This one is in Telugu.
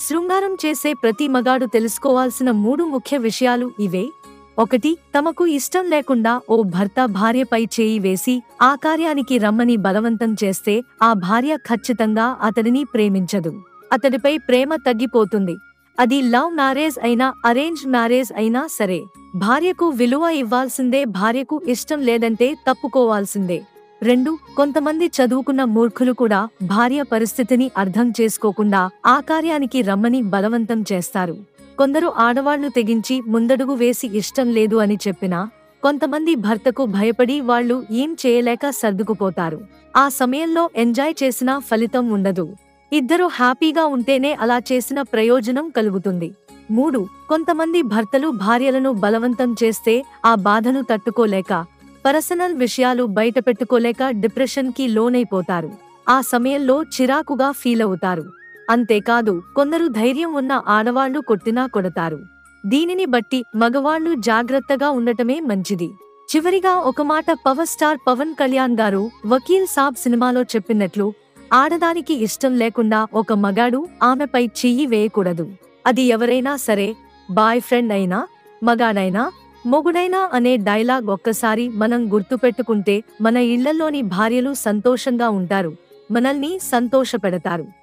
శృంగారం చేసే ప్రతి మగాడు తెలుసుకోవాల్సిన మూడు ముఖ్య విషయాలు ఇవే ఒకటి తమకు ఇష్టం లేకుండా ఓ భర్త భార్యపై చేయి వేసి ఆ కార్యానికి రమ్మని బలవంతం చేస్తే ఆ భార్య ఖచ్చితంగా అతడిని ప్రేమించదు అతడిపై ప్రేమ తగ్గిపోతుంది అది లవ్ మ్యారేజ్ అయినా అరేంజ్ మ్యారేజ్ అయినా సరే భార్యకు విలువ ఇవ్వాల్సిందే భార్యకు ఇష్టం లేదంటే తప్పుకోవాల్సిందే రెండు కొంతమంది చదువుకున్న మూర్ఖులు కూడా భార్య పరిస్థితిని అర్థం చేసుకోకుండా ఆ కార్యానికి రమ్మని బలవంతం చేస్తారు కొందరు ఆడవాళ్లు తెగించి ముందడుగు వేసి ఇష్టం లేదు అని చెప్పినా కొంతమంది భర్తకు భయపడి వాళ్ళు ఏం చేయలేక సర్దుకుపోతారు ఆ సమయంలో ఎంజాయ్ చేసినా ఫలితం ఉండదు ఇద్దరు హ్యాపీగా ఉంటేనే అలా చేసిన ప్రయోజనం కలుగుతుంది మూడు కొంతమంది భర్తలు భార్యలను బలవంతం చేస్తే ఆ బాధను తట్టుకోలేక పర్సనల్ విషయాలు బయటపెట్టుకోలేక డిప్రెషన్ కి లోనైపోతారు ఆ సమయంలో చిరాకుగా ఫీల్ అవుతారు అంతేకాదు కొందరు ధైర్యం ఉన్న ఆడవాళ్లు కొట్టినా కొడతారు దీనిని బట్టి మగవాళ్లు జాగ్రత్తగా ఉండటమే మంచిది చివరిగా ఒక మాట పవర్ స్టార్ పవన్ కళ్యాణ్ గారు వకీల్ సాబ్ సినిమాలో చెప్పినట్లు ఆడదానికి ఇష్టం లేకుండా ఒక మగాడు ఆమెపై చెయ్యి వేయకూడదు అది ఎవరైనా సరే బాయ్ ఫ్రెండ్ అయినా మగాడైనా మొగుడైనా అనే డైలాగ్ ఒక్కసారి మనం గుర్తుపెట్టుకుంటే మన ఇళ్లలోని భార్యలు సంతోషంగా ఉంటారు మనల్ని సంతోషపెడతారు